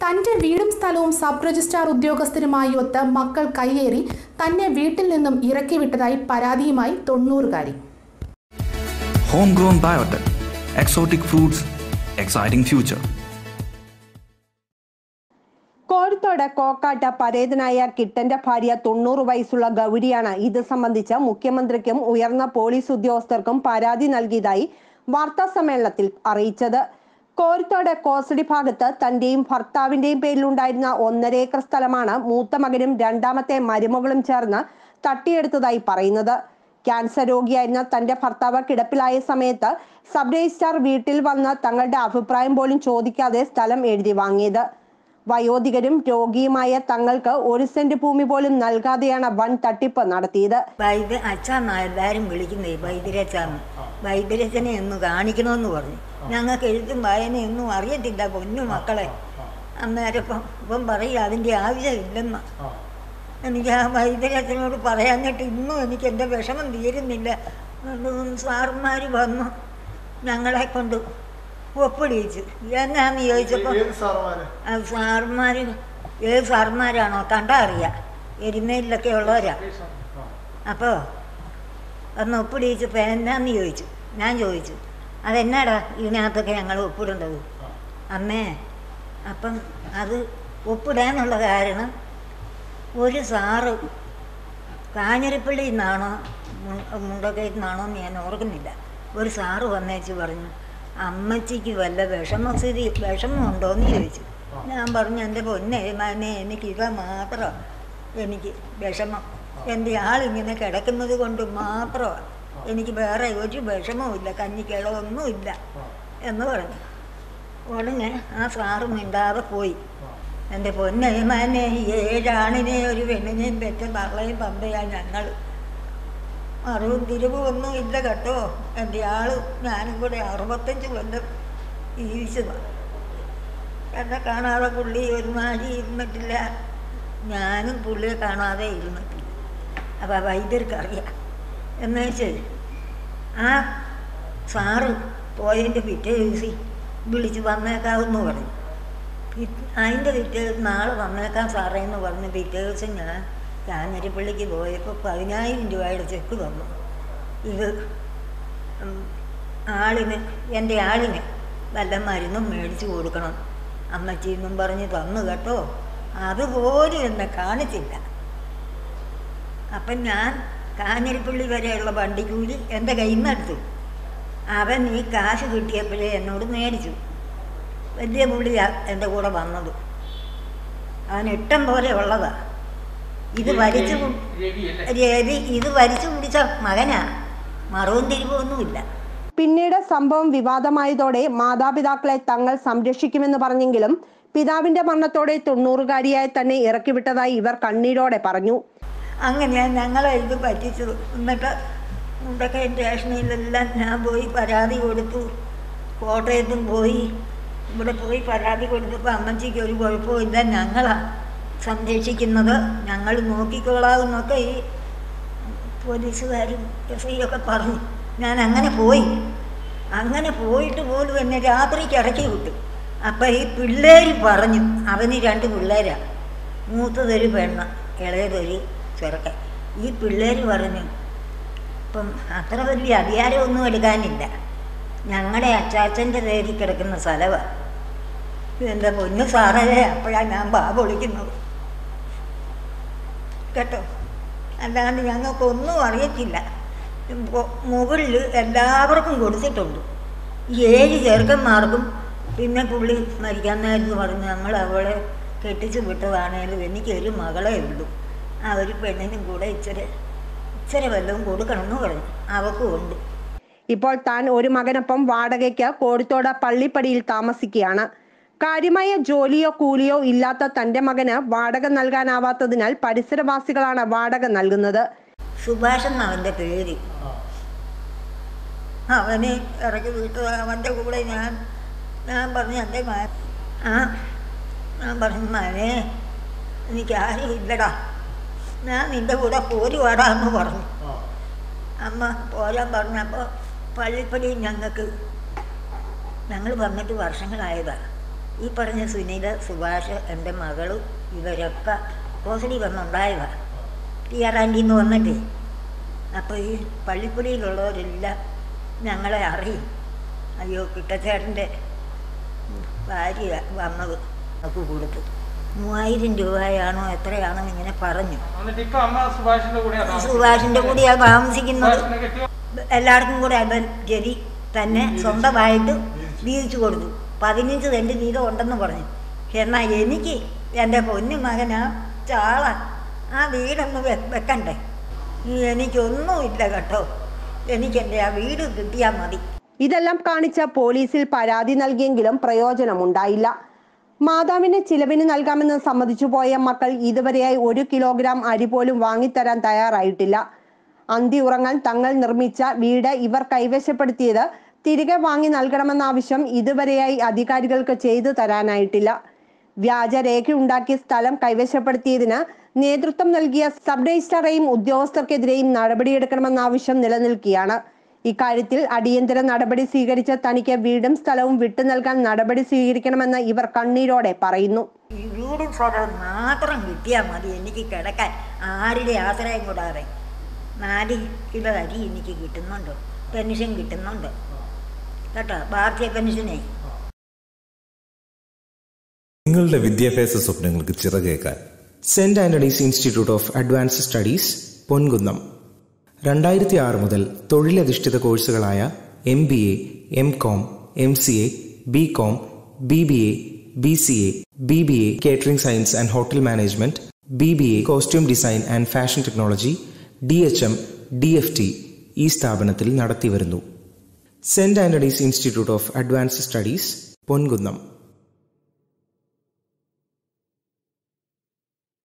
തന്റെ വീടും സ്ഥലവും സബ് രജിസ്ട്രാർ ഉദ്യോഗസ്ഥരുമായി ഒത്ത് മക്കൾ കയ്യേറി തന്നെ വീട്ടിൽ നിന്നും ഇറക്കി വിട്ടതായി പരാതിയുമായി തൊണ്ണൂറുകാരി Homegrown biotech, exotic fruits, exciting future. കോഴിത്തോട് Kokkat പരേതനായ കിട്ടന്റെ ഭാര്യ തൊണ്ണൂറ് വയസ്സുള്ള ഗൗരിയാണ് ഇത് സംബന്ധിച്ച് മുഖ്യമന്ത്രിക്കും ഉയർന്ന പോലീസ് ഉദ്യോഗസ്ഥർക്കും പരാതി നൽകിയതായി വാർത്താ സമ്മേളനത്തിൽ അറിയിച്ചത് കോഴിത്തോട് കോസടി ഭാഗത്ത് തന്റെയും ഭർത്താവിന്റെയും പേരിലുണ്ടായിരുന്ന ഒന്നര ഏക്കർ സ്ഥലമാണ് മൂത്ത മകനും രണ്ടാമത്തെ മരുമകളും ചേർന്ന് തട്ടിയെടുത്തതായി പറയുന്നത് ക്യാൻസർ രോഗിയായിരുന്ന തന്റെ ഭർത്താവ് കിടപ്പിലായ സമയത്ത് സബ് രജിസ്ട്രാർ വീട്ടിൽ വന്ന് തങ്ങളുടെ അഭിപ്രായം പോലും ചോദിക്കാതെ സ്ഥലം എഴുതി വാങ്ങിയത് വയോധികരും രോഗിയുമായ തങ്ങൾക്ക് ഒരു സെന്റ് ഭൂമി പോലും നൽകാതെയാണ് വൻ തട്ടിപ്പ് നടത്തിയത് വൈദ്യ അച്ഛന്നാ എല്ലാവരും വിളിക്കുന്നേ വൈദ്യരച്ചാന്ന് വൈദ്യരച്ചനെ ഒന്ന് കാണിക്കണമെന്ന് പറഞ്ഞു ഞങ്ങൾക്ക് എഴുത്തും വായനയൊന്നും അറിയത്തില്ല പൊന്നു മക്കളെ അന്നേരം ഇപ്പം ഇപ്പം പറയും അതിൻ്റെ ആവശ്യമില്ലെന്ന് എനിക്ക് ആ വൈദ്യരച്ചനോട് പറയാഞ്ഞിട്ട് ഇന്നും എനിക്ക് എൻ്റെ വിഷമം തീരുന്നില്ല അതുകൊണ്ട് സാറുമാർ വന്നു ഞങ്ങളെ കൊണ്ട് ഒപ്പിടിയിച്ചു എന്നാന്ന് ചോദിച്ചപ്പോൾ അത് സാറുമാർ ഏത് സാറുമാരാണോ കണ്ടാ അറിയാം എരുമേലിലൊക്കെ ഉള്ളവരാ അപ്പോൾ ഒന്ന് ഒപ്പിടിച്ചപ്പോൾ എന്നാന്ന് ചോദിച്ചു ഞാൻ ചോദിച്ചു അതെന്നാടാ ഇതിനകത്തൊക്കെ ഞങ്ങൾ ഒപ്പിടേണ്ടത് അമ്മേ അപ്പം അത് ഒപ്പിടാനുള്ള കാരണം ഒരു സാറ് കാഞ്ഞിരപ്പള്ളിയിൽ നിന്നാണോ മുണ്ടക്കയത്തിൽ നിന്നാണോ എന്ന് ഞാൻ ഓർക്കുന്നില്ല ഒരു സാറ് വന്നേച്ച് പറഞ്ഞു അമ്മച്ചിക്ക് വല്ല വിഷമസ്ഥിതി വിഷമമുണ്ടോ എന്ന് ചോദിച്ചു ഞാൻ പറഞ്ഞു എൻ്റെ പൊന്നെ മനെ എനിക്ക് ഇവ മാത്രം എനിക്ക് വിഷമം എൻ്റെ ആളിങ്ങനെ കിടക്കുന്നത് കൊണ്ട് മാത്രമാണ് എനിക്ക് വേറെ ഒരു വിഷമവും ഇല്ല കഞ്ഞിക്കിളവൊന്നും ഇല്ല എന്ന് പറഞ്ഞു ഉടനെ ആ സാറ് മിണ്ടാതെ പോയി എൻ്റെ പൊന്നയമാനെ ഏഴാണിനെ ഒരു പെണ്ണിനെയും പെറ്റ തള്ളയും പമ്പയാ ഞങ്ങൾ അറിവും തിരിവും ഒന്നും ഇല്ല കേട്ടോ എൻ്റെ ആള് ഞാനും കൂടെ അറുപത്തഞ്ച് കൊല്ലം ജീവിച്ചതാണ് എന്നെ കാണാതെ പുള്ളി ഒരു മാടി ഇരുന്നിട്ടില്ല ഞാനും പുള്ളിയെ കാണാതെ ഇരുന്നിട്ടില്ല അപ്പോൾ വൈദ്യർക്കറിയാം എന്ന് വെച്ചാൽ ആ സാറ് പോയതിൻ്റെ പിറ്റേ ദിവസം വിളിച്ച് വന്നേക്കാമെന്ന് പറഞ്ഞു പി- അതിൻ്റെ പിറ്റേ ദിവസം നാളെ വന്നേക്കാം സാറേ എന്ന് പറഞ്ഞ് പിറ്റേ ദിവസം ഞാൻ കാഞ്ഞിരപ്പള്ളിക്ക് പോയപ്പോൾ പതിനായിരം രൂപയുടെ ചെക്ക് തന്നു ഇത് ഉം, ആളിന് എൻ്റെ ആളിന് വല്ല മരുന്നും മേടിച്ച് കൊടുക്കണം അമ്മച്ചി എന്നും പറഞ്ഞ് തന്നു കേട്ടോ അതുപോലും എന്നെ കാണിച്ചില്ല അപ്പം ഞാൻ കാഞ്ഞിരപ്പള്ളി വരെയുള്ള വണ്ടിക്കൂലി എൻ്റെ കയ്യിൽ നിന്ന് എടുത്തു അവൻ ഈ കാശ് കിട്ടിയപ്പോഴേ എന്നോട് മേടിച്ചു വലിയ പുള്ളിയാ എൻ്റെ കൂടെ വന്നത് അവൻ ഇഷ്ടം പോലെ ഉള്ളതാ ഇത് വലിച്ചു കു- രവി ഇത് വലിച്ചു കുടിച്ച മകനാ മറവും തിരിവൊന്നുമില്ല പിന്നീട് സംഭവം വിവാദമായതോടെ മാതാപിതാക്കളെ തങ്ങൾ സംരക്ഷിക്കുമെന്ന് പറഞ്ഞെങ്കിലും പിതാവിന്റെ മരണത്തോടെ തൊണ്ണൂറുകാരിയായി തന്നെ ഇറക്കിവിട്ടതായി ഇവർ കണ്ണീരോടെ പറഞ്ഞു അങ്ങനെയാണ് ഞങ്ങളെ ഇത് പറ്റിച്ചത് എന്നിട്ട് മുണ്ടക്കൈ സ്റ്റേഷനിലെല്ലാം ഞാൻ പോയി പരാതി കൊടുത്തു കോട്ടയത്തും പോയി ഇവിടെ പോയി പരാതി കൊടുത്തപ്പോൾ അമ്മച്ചിക്ക് ഒരു കുഴപ്പമില്ല ഞങ്ങളാ സംരക്ഷിക്കുന്നത് ഞങ്ങൾ നോക്കിക്കൊള്ളാമെന്നൊക്കെ ഈ പോലീസുകാരും എസ് ഐ ഒക്കെ പറഞ്ഞു ഞാൻ അങ്ങനെ പോയി അങ്ങനെ പോയിട്ട് പോലും എന്നെ രാത്രിക്ക് ഇറക്കി വിട്ടു അപ്പം ഈ പിള്ളേർ പറഞ്ഞു അവന് രണ്ട് പിള്ളേരാ മൂത്തതൊരു പെണ്ണ് ഇളയതൊരു ചെറുക്കൻ ഈ പിള്ളേർ പറഞ്ഞു ഇപ്പം അത്ര വലിയ അധികാരമൊന്നും എടുക്കാനില്ല ഞങ്ങളുടെ അച്ചാച്ചൻ്റെ പേരിൽ കിടക്കുന്ന സ്ഥലമാണ് എൻ്റെ പൊന്നു സാറേ അപ്പോഴാണ് ഞാൻ ബാ വിളിക്കുന്നത് കേട്ടോ അല്ലാണ്ട് ഞങ്ങൾക്കൊന്നും അറിയത്തില്ല ഇപ്പൊ മുകളിൽ എല്ലാവർക്കും കൊടുത്തിട്ടുണ്ട് ഈ ഏഴ് ചെറുക്കന്മാർക്കും പിന്നെ പുള്ളി മരിക്കാൻ നേരത്ത് പറഞ്ഞ് നമ്മൾ അവളെ കെട്ടിച്ച് വിട്ടതാണേലും എനിക്കൊരു മകളേ ഉള്ളൂ ആ ഒരു പെണ്ണിനും കൂടെ ഇച്ചിരി ഇച്ചിരി വല്ലതും കൊടുക്കണമെന്ന് പറഞ്ഞു അവക്കും ഉണ്ട് ഇപ്പോൾ താൻ ഒരു മകനൊപ്പം വാടകയ്ക്ക് കോഴിത്തോട് പള്ളിപ്പടിയിൽ താമസിക്കുകയാണ് കാര്യമായ ജോലിയോ കൂലിയോ ഇല്ലാത്ത തന്റെ മകന് വാടക നൽകാനാവാത്തതിനാൽ പരിസരവാസികളാണ് വാടക നൽകുന്നത് സുഭാഷ് എന്ന അവൻ്റെ പേര് അവനെ ഇറക്കി വിട്ടു അവൻ്റെ കൂടെ ഞാൻ ഞാൻ പറഞ്ഞു എൻ്റെ മകൻ ആ ഞാൻ പറഞ്ഞു മകനെ എനിക്ക് ആരും ഇല്ലടാ ഞാൻ നിൻ്റെ കൂടെ പോരുവാടാ എന്ന് പറഞ്ഞു അമ്മ പോരാൻ പറഞ്ഞപ്പോൾ പള്ളിപ്പടി ഞങ്ങൾക്ക് ഞങ്ങൾ വന്നിട്ട് വർഷങ്ങളായതാ ഈ പറഞ്ഞ സുനിത സുഭാഷ് എൻ്റെ മകള് ഇവരൊക്കെ ഹോസ്റ്റലിൽ വന്നുണ്ടായതാണ് ടി ആർ ആൻറ്റിയിൽ നിന്ന് വന്നിട്ടേ അപ്പോൾ ഈ പള്ളിപ്പുടിയിലുള്ളവരെല്ലാം ഞങ്ങളെ അറിയും അയ്യോ കിട്ടച്ചേട്ടൻ്റെ ഭാര്യ വന്നത് നമുക്ക് കൊടുത്തു മൂവായിരം രൂപയാണോ എത്രയാണോ ഇങ്ങനെ പറഞ്ഞു എന്നിട്ട് ഇപ്പൊ അമ്മ സുഭാഷിന്റെ കൂടെയാ താമസിക്കുന്നത്? സുഭാഷിൻ്റെ കൂടെയാണ് താമസിക്കുന്നത് സുഭാഷിനെ കെട്ടിയോ? എല്ലാവർക്കും കൂടെ അവൻ രവി തന്നെ സ്വന്തമായിട്ട് വീതിച്ചു കൊടുത്തു പതിനഞ്ച് സെൻറ്റ് വീതം ഉണ്ടെന്ന് പറഞ്ഞു എന്നാൽ എനിക്ക് എൻ്റെ പൊന്നു മകനാ ചാള ആ വീടൊന്ന് വെ- വെക്കണ്ടേ ഈ എനിക്കൊന്നുമില്ല കേട്ടോ എനിക്കെൻ്റെ ആ വീട് കിട്ടിയാൽ മതി ഇതെല്ലാം കാണിച്ച പോലീസിൽ പരാതി നൽകിയെങ്കിലും പ്രയോജനമുണ്ടായില്ല മാതാവിന് ചിലവിന് നൽകാമെന്ന് സമ്മതിച്ചു പോയ മക്കൾ ഇതുവരെയായി ഒരു കിലോഗ്രാം അരി പോലും വാങ്ങിത്തരാൻ തയ്യാറായിട്ടില്ല അന്തി ഉറങ്ങാൻ തങ്ങൾ നിർമ്മിച്ച വീട് ഇവർ കൈവശപ്പെടുത്തിയത് തിരികെ വാങ്ങി നൽകണമെന്ന ആവശ്യം ഇതുവരെയായി അധികാരികൾക്ക് ചെയ്തു തരാനായിട്ടില്ല വ്യാജരേഖ ഉണ്ടാക്കി സ്ഥലം കൈവശപ്പെടുത്തിയതിന് നേതൃത്വം നൽകിയ സബ് രജിസ്ട്രാറേയും ഉദ്യോഗസ്ഥർക്കെതിരെയും നടപടിയെടുക്കണമെന്ന ആവശ്യം നിലനിൽക്കുകയാണ് ഇക്കാര്യത്തിൽ അടിയന്തര നടപടി സ്വീകരിച്ച തനിക്ക് വീടും സ്ഥലവും വിട്ടു നൽകാൻ നടപടി സ്വീകരിക്കണമെന്ന് ഇവർ കണ്ണീരോടെ പറയുന്നു ഈ വീടും സ്ഥലവും മാത്രം കിട്ടിയാൽ മതി എനിക്ക് കിടക്കാൻ ആരുടെ ആശ്രയം കൂടാതെ നാല് കിലോ അരി എനിക്ക് കിട്ടുന്നുണ്ട് പെൻഷൻ കിട്ടുന്നുണ്ട് കേട്ടോ വാർഷിക പെൻഷനേ നിങ്ങളുടെ വിദ്യാഭ്യാസ സ്വപ്നങ്ങൾക്ക് ചിറകേക്കാൻ saint Antony's institute of advanced studies Ponkunnam രണ്ടായിരത്തി ആറ് മുതൽ തൊഴിലധിഷ്ഠിത കോഴ്സുകളായ M B A M com M C A B com B B A B C A B B A catering science and hotel management B B A costume design and fashion technology D H M D F T ഈ സ്ഥാപനത്തിൽ നടത്തിവരുന്നു saint Antony's institute of advanced studies Ponkunnam